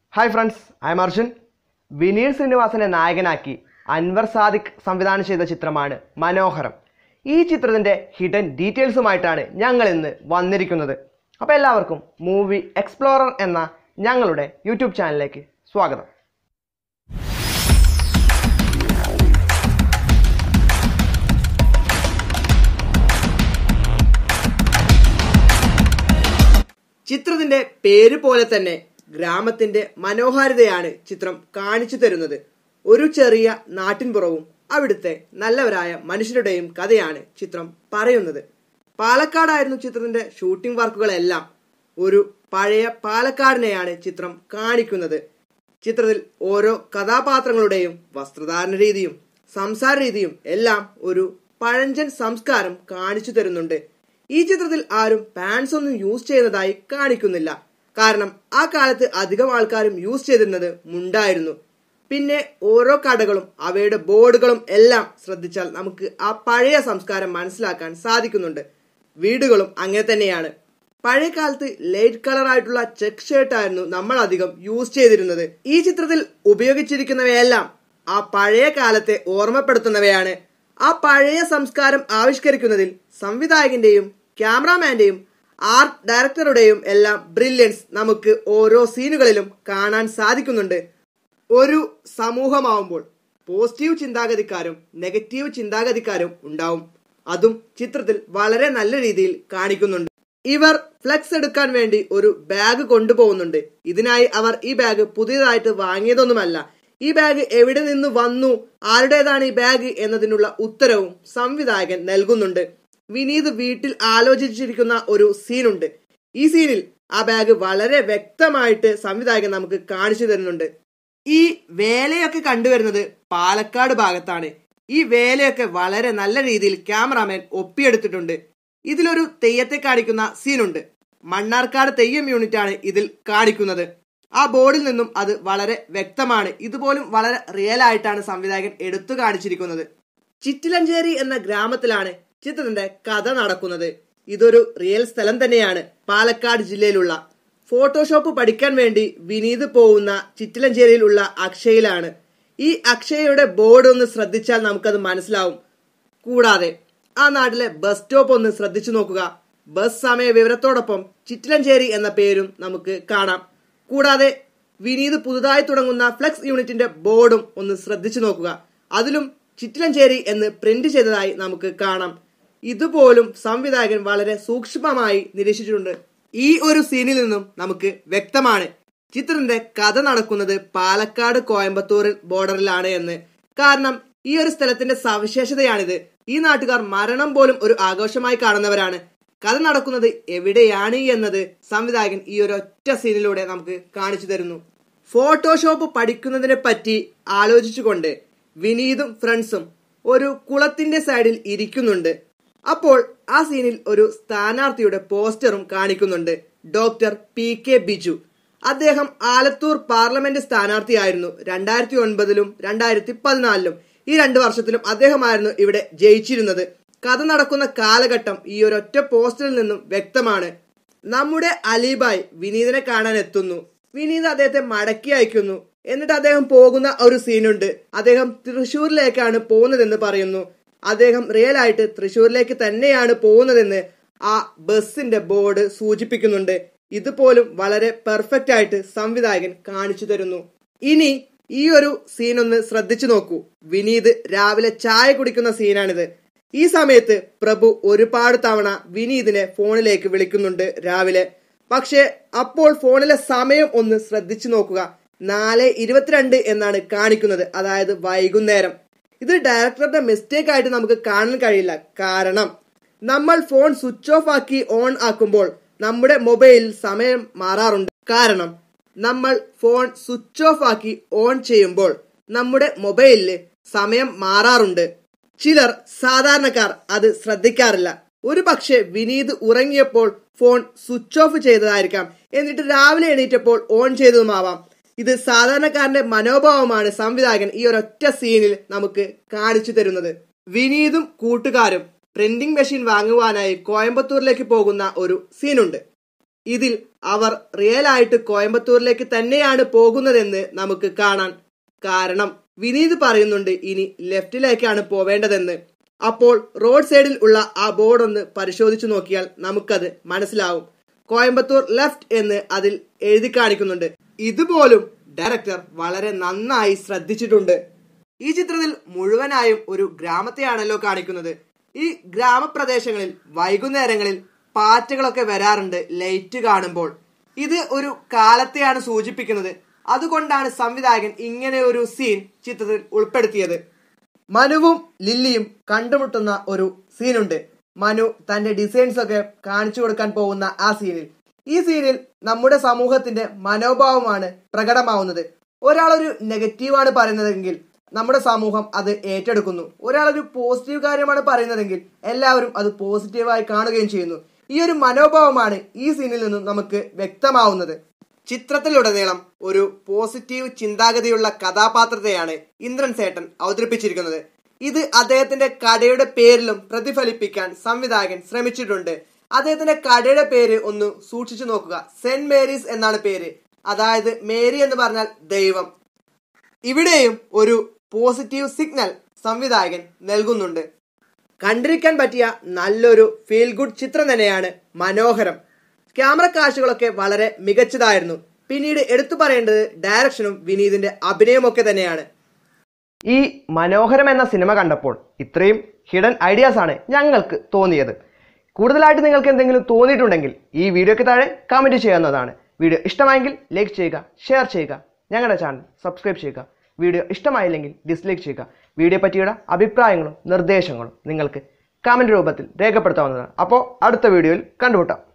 hi friends I'm Arjun Vineeth ശ്രീനിവാസനെ നായകനാക്കി അൻവർ സാദിഖ് സംവിധാനം ചെയ്ത ചിത്രമാണ് മനോഹരം ഈ ചിത്രത്തിൻ്റെ ഹിഡൻ ഡീറ്റെയിൽസുമായിട്ടാണ് ഞങ്ങൾ ഇന്ന് വന്നിരിക്കുന്നത് അപ്പോൾ എല്ലാവർക്കും മൂവി എക്സ്പ്ലോറർ എന്ന ഞങ്ങളുടെ യൂട്യൂബ് ചാനലിലേക്ക് സ്വാഗതം ചിത്രത്തിന്റെ പേര് പോലെ തന്നെ ഗ്രാമത്തിന്റെ മനോഹാരിതയാണ് ചിത്രം കാണിച്ചു തരുന്നത് ഒരു ചെറിയ നാട്ടിൻപുറവും അവിടുത്തെ നല്ലവരായ മനുഷ്യരുടെയും കഥയാണ് ചിത്രം പറയുന്നത് പാലക്കാടായിരുന്നു ചിത്രത്തിന്റെ ഷൂട്ടിംഗ് വർക്കുകളെല്ലാം ഒരു പഴയ പാലക്കാടിനെയാണ് ചിത്രം കാണിക്കുന്നത് ചിത്രത്തിൽ ഓരോ കഥാപാത്രങ്ങളുടെയും വസ്ത്രധാരണ രീതിയും സംസാര രീതിയും എല്ലാം ഒരു പഴഞ്ചൻ സംസ്കാരം കാണിച്ചു തരുന്നുണ്ട് ഈ ചിത്രത്തിൽ ആരും പാൻസ് ഒന്നും യൂസ് ചെയ്യുന്നതായി കാണിക്കുന്നില്ല കാരണം ആ കാലത്ത് അധികം ആൾക്കാരും യൂസ് ചെയ്തിരുന്നത് മുണ്ടായിരുന്നു പിന്നെ ഓരോ കടകളും അവയുടെ ബോർഡുകളും എല്ലാം ശ്രദ്ധിച്ചാൽ നമുക്ക് ആ പഴയ സംസ്കാരം മനസ്സിലാക്കാൻ സാധിക്കുന്നുണ്ട് വീടുകളും അങ്ങനെ തന്നെയാണ് പഴയ കാലത്ത് ലൈറ്റ് കളർ ആയിട്ടുള്ള ചെക്ക് ഷർട്ട് ആയിരുന്നു നമ്മൾ അധികം യൂസ് ചെയ്തിരുന്നത് ഈ ചിത്രത്തിൽ ഉപയോഗിച്ചിരിക്കുന്നവയെല്ലാം ആ പഴയ കാലത്തെ ഓർമ്മപ്പെടുത്തുന്നവയാണ് ആ പഴയ സംസ്കാരം ആവിഷ്കരിക്കുന്നതിൽ സംവിധായകന്റെയും ക്യാമറാമാന്റെയും ആർട്ട് ഡയറക്ടറുടെയും എല്ലാം ബ്രില്യൻസ് നമുക്ക് ഓരോ സീനുകളിലും കാണാൻ സാധിക്കുന്നുണ്ട് ഒരു സമൂഹമാവുമ്പോൾ പോസിറ്റീവ് ചിന്താഗതിക്കാരും നെഗറ്റീവ് ചിന്താഗതിക്കാരും ഉണ്ടാവും അതും ചിത്രത്തിൽ വളരെ നല്ല രീതിയിൽ കാണിക്കുന്നുണ്ട് ഇവർ ഫ്ലെക്സ് എടുക്കാൻ വേണ്ടി ഒരു ബാഗ് കൊണ്ടുപോകുന്നുണ്ട് ഇതിനായി അവർ ഈ ബാഗ് പുതിയതായിട്ട് വാങ്ങിയതൊന്നുമല്ല ഈ ബാഗ് എവിടെ നിന്ന് വന്നു ആരുടേതാണ് ഈ ബാഗ് എന്നതിനുള്ള ഉത്തരവും സംവിധായകൻ നൽകുന്നുണ്ട് വിനീത് വീട്ടിൽ ആലോചിച്ചിരിക്കുന്ന ഒരു സീനുണ്ട് ഈ സീനിൽ ആ ബാഗ് വളരെ വ്യക്തമായിട്ട് സംവിധായകൻ നമുക്ക് കാണിച്ചു തരുന്നുണ്ട് ഈ വേലയൊക്കെ കണ്ടുവരുന്നത് പാലക്കാട് ഭാഗത്താണ് ഈ വേലയൊക്കെ വളരെ നല്ല രീതിയിൽ ക്യാമറാമാൻ ഒപ്പിയെടുത്തിട്ടുണ്ട് ഇതിലൊരു തെയ്യത്തെ കാണിക്കുന്ന സീനുണ്ട് മണ്ണാർക്കാട് തെയ്യം യൂണിറ്റ് ആണ് ഇതിൽ കാണിക്കുന്നത് ആ ബോർഡിൽ നിന്നും അത് വളരെ വ്യക്തമാണ് ഇതുപോലും വളരെ റിയൽ ആയിട്ടാണ് സംവിധായകൻ എടുത്തു കാണിച്ചിരിക്കുന്നത് ചിറ്റിലഞ്ചേരി എന്ന ഗ്രാമത്തിലാണ് ചിത്രത്തിന്റെ കഥ നടക്കുന്നത് ഇതൊരു റിയൽ സ്ഥലം തന്നെയാണ് പാലക്കാട് ജില്ലയിലുള്ള ഫോട്ടോഷോപ്പ് പഠിക്കാൻ വേണ്ടി വിനീത് പോകുന്ന ചിറ്റിലഞ്ചേരിയിലുള്ള അക്ഷയയിലാണ് ഈ അക്ഷയയുടെ ബോർഡ് ഒന്ന് ശ്രദ്ധിച്ചാൽ നമുക്കത് മനസ്സിലാവും കൂടാതെ ആ നാട്ടിലെ ബസ് സ്റ്റോപ്പ് ഒന്ന് ശ്രദ്ധിച്ചു നോക്കുക ബസ് സമയ വിവരത്തോടൊപ്പം ചിറ്റിലഞ്ചേരി എന്ന പേരും നമുക്ക് കാണാം കൂടാതെ വിനീത് പുതുതായി തുടങ്ങുന്ന ഫ്ലെക്സ് യൂണിറ്റിന്റെ ബോർഡും ഒന്ന് ശ്രദ്ധിച്ചു നോക്കുക അതിലും ചിറ്റിലഞ്ചേരി എന്ന് പ്രിന്റ് ചെയ്തതായി നമുക്ക് കാണാം ഇതുപോലും സംവിധായകൻ വളരെ സൂക്ഷ്മമായി നിരീക്ഷിച്ചിട്ടുണ്ട് ഈ ഒരു സീനിൽ നിന്നും നമുക്ക് വ്യക്തമാണ് ചിത്രത്തിന്റെ കഥ നടക്കുന്നത് പാലക്കാട് കോയമ്പത്തൂർ ബോർഡറിലാണ് എന്ന് കാരണം ഈ ഒരു സ്ഥലത്തിന്റെ സവിശേഷതയാണിത് ഈ നാട്ടുകാർ മരണം പോലും ഒരു ആഘോഷമായി കാണുന്നവരാണ് കഥ നടക്കുന്നത് എവിടെയാണ് എന്നത് സംവിധായകൻ ഈ ഒരു ഒറ്റ സീനിലൂടെ നമുക്ക് കാണിച്ചു തരുന്നു ഫോട്ടോഷോപ്പ് പഠിക്കുന്നതിനെ പറ്റി ആലോചിച്ചുകൊണ്ട് വിനീതും ഫ്രണ്ട്സും ഒരു കുളത്തിന്റെ സൈഡിൽ ഇരിക്കുന്നുണ്ട് അപ്പോൾ ആ സീനിൽ ഒരു സ്ഥാനാർത്ഥിയുടെ പോസ്റ്ററും കാണിക്കുന്നുണ്ട് ഡോക്ടർ പി കെ ബിജു അദ്ദേഹം ആലത്തൂർ പാർലമെന്റ് സ്ഥാനാർത്ഥിയായിരുന്നു രണ്ടായിരത്തി ഒൻപതിലും രണ്ടായിരത്തി പതിനാലിലും ഈ രണ്ട് വർഷത്തിലും അദ്ദേഹമായിരുന്നു ഇവിടെ ജയിച്ചിരുന്നത് കഥ നടക്കുന്ന കാലഘട്ടം ഈ ഒരൊറ്റ പോസ്റ്ററിൽ നിന്നും വ്യക്തമാണ് നമ്മുടെ അലിബായ് വിനീതിനെ കാണാൻ എത്തുന്നു വിനീത് അദ്ദേഹത്തെ മടക്കി അയക്കുന്നു എന്നിട്ട് അദ്ദേഹം പോകുന്ന ഒരു സീനുണ്ട് അദ്ദേഹം തൃശ്ശൂരിലേക്കാണ് പോകുന്നതെന്ന് പറയുന്നു അദ്ദേഹം റിയൽ ആയിട്ട് തൃശ്ശൂരിലേക്ക് തന്നെയാണ് പോകുന്നതെന്ന് ആ ബസിന്റെ ബോർഡ് സൂചിപ്പിക്കുന്നുണ്ട് ഇതുപോലും വളരെ പെർഫെക്റ്റ് ആയിട്ട് സംവിധായകൻ കാണിച്ചു തരുന്നു ഇനി ഈ ഒരു സീൻ ഒന്ന് ശ്രദ്ധിച്ചു നോക്കൂ വിനീത് രാവിലെ ചായ കുടിക്കുന്ന സീനാണിത് ഈ സമയത്ത് പ്രഭു ഒരുപാട് തവണ വിനീതിനെ ഫോണിലേക്ക് വിളിക്കുന്നുണ്ട് രാവിലെ പക്ഷെ അപ്പോൾ ഫോണിലെ സമയം ഒന്ന് ശ്രദ്ധിച്ചു നോക്കുക നാല് ഇരുപത്തിരണ്ട് എന്നാണ് കാണിക്കുന്നത് അതായത് വൈകുന്നേരം ഇത് ഡയറക്ടറുടെ മിസ്റ്റേക്ക് ആയിട്ട് നമുക്ക് കാണാൻ കഴിയില്ല കാരണം നമ്മൾ ഫോൺ സ്വിച്ച് ഓഫ് ആക്കി ഓൺ ആക്കുമ്പോൾ നമ്മുടെ മൊബൈലിൽ സമയം മാറാറുണ്ട് കാരണം നമ്മൾ ഫോൺ സ്വിച്ച് ഓഫ് ആക്കി ഓൺ ചെയ്യുമ്പോൾ നമ്മുടെ മൊബൈലിൽ സമയം മാറാറുണ്ട് ചിലർ സാധാരണക്കാർ അത് ശ്രദ്ധിക്കാറില്ല ഒരു പക്ഷെ വിനീത് ഉറങ്ങിയപ്പോൾ ഫോൺ സ്വിച്ച് ഓഫ് ചെയ്തതായിരിക്കാം എന്നിട്ട് രാവിലെ എണീറ്റപ്പോൾ ഓൺ ചെയ്തതുമാവാം ഇത് സാധാരണക്കാരന്റെ മനോഭാവമാണ് സംവിധായകൻ ഈ ഒരൊറ്റ സീനിൽ നമുക്ക് കാണിച്ചു തരുന്നത് വിനീതും കൂട്ടുകാരും പ്രിന്റിംഗ് മെഷീൻ വാങ്ങുവാനായി കോയമ്പത്തൂരിലേക്ക് പോകുന്ന ഒരു സീനുണ്ട് ഇതിൽ അവർ റിയൽ ആയിട്ട് കോയമ്പത്തൂരിലേക്ക് തന്നെയാണ് പോകുന്നതെന്ന് നമുക്ക് കാണാൻ കാരണം വിനീത് പറയുന്നുണ്ട് ഇനി ലെഫ്റ്റിലേക്കാണ് പോവേണ്ടതെന്ന് അപ്പോൾ റോഡ് സൈഡിൽ ഉള്ള ആ ബോർഡ് ഒന്ന് പരിശോധിച്ചു നോക്കിയാൽ നമുക്കത് മനസ്സിലാവും കോയമ്പത്തൂർ ലെഫ്റ്റ് എന്ന് അതിൽ എഴുതി കാണിക്കുന്നുണ്ട് ഇതുപോലും ഡയറക്ടർ വളരെ നന്നായി ശ്രദ്ധിച്ചിട്ടുണ്ട് ഈ ചിത്രത്തിൽ മുഴുവനായും ഒരു ഗ്രാമത്തെയാണല്ലോ കാണിക്കുന്നത് ഈ ഗ്രാമപ്രദേശങ്ങളിൽ വൈകുന്നേരങ്ങളിൽ പാറ്റകളൊക്കെ വരാറുണ്ട് ലൈറ്റ് കാണുമ്പോൾ ഇത് ഒരു കാലത്തെയാണ് സൂചിപ്പിക്കുന്നത് അതുകൊണ്ടാണ് സംവിധായകൻ ഇങ്ങനെ ഒരു സീൻ ചിത്രത്തിൽ ഉൾപ്പെടുത്തിയത് മനുവും ലില്ലിയും കണ്ടുമുട്ടുന്ന ഒരു സീനുണ്ട് മനു തന്റെ ഡിസൈൻസ് ഒക്കെ കാണിച്ചു കൊടുക്കാൻ പോകുന്ന ആ സീനിൽ ഈ സീനിൽ നമ്മുടെ സമൂഹത്തിന്റെ മനോഭാവമാണ് പ്രകടമാവുന്നത് ഒരാളൊരു നെഗറ്റീവാണ് പറയുന്നതെങ്കിൽ നമ്മുടെ സമൂഹം അത് ഏറ്റെടുക്കുന്നു ഒരാളൊരു പോസിറ്റീവ് കാര്യമാണ് പറയുന്നതെങ്കിൽ എല്ലാവരും അത് പോസിറ്റീവായി കാണുകയും ചെയ്യുന്നു ഈ ഒരു മനോഭാവമാണ് ഈ സീനിൽ നിന്നും നമുക്ക് വ്യക്തമാവുന്നത് ചിത്രത്തിലുടനീളം ഒരു പോസിറ്റീവ് ചിന്താഗതിയുള്ള കഥാപാത്രത്തെയാണ് ഇന്ദ്രൻ സേട്ടൻ അവതരിപ്പിച്ചിരിക്കുന്നത് ഇത് അദ്ദേഹത്തിന്റെ കടയുടെ പേരിലും പ്രതിഫലിപ്പിക്കാൻ സംവിധായകൻ ശ്രമിച്ചിട്ടുണ്ട് അദ്ദേഹത്തിന്റെ കടയുടെ പേര് ഒന്ന് സൂക്ഷിച്ചു നോക്കുക സെന്റ് മേരീസ് എന്നാണ് പേര് അതായത് മേരി എന്ന് പറഞ്ഞാൽ ദൈവം ഇവിടെയും ഒരു പോസിറ്റീവ് സിഗ്നൽ സംവിധായകൻ നൽകുന്നുണ്ട് കണ്ടിരിക്കാൻ പറ്റിയ നല്ലൊരു ഫീൽ ഗുഡ് ചിത്രം തന്നെയാണ് മനോഹരം ക്യാമറ കാഴ്ചകളൊക്കെ വളരെ മികച്ചതായിരുന്നു പിന്നീട് എടുത്തു പറയേണ്ടത് ഡയറക്ഷനും വിനീതിന്റെ അഭിനയമൊക്കെ തന്നെയാണ് ഈ മനോഹരം എന്ന സിനിമ കണ്ടപ്പോൾ ഇത്രയും ഹിഡൻ ഐഡിയാസ് ആണ് ഞങ്ങൾക്ക് തോന്നിയത് കൂടുതലായിട്ട് നിങ്ങൾക്ക് എന്തെങ്കിലും തോന്നിയിട്ടുണ്ടെങ്കിൽ ഈ വീഡിയോയ്ക്ക് താഴെ കമൻറ്റ് ചെയ്യാവുന്നതാണ് വീഡിയോ ഇഷ്ടമായെങ്കിൽ ലൈക്ക് ചെയ്യുക ഷെയർ ചെയ്യുക ഞങ്ങളുടെ ചാനൽ സബ്സ്ക്രൈബ് ചെയ്യുക വീഡിയോ ഇഷ്ടമായില്ലെങ്കിൽ ഡിസ്ലൈക്ക് ചെയ്യുക വീഡിയോ പറ്റിയുള്ള അഭിപ്രായങ്ങളും നിർദ്ദേശങ്ങളും നിങ്ങൾക്ക് കമൻറ്റ് രൂപത്തിൽ രേഖപ്പെടുത്താവുന്നതാണ് അപ്പോൾ അടുത്ത വീഡിയോയിൽ കണ്ടുമുട്ടാം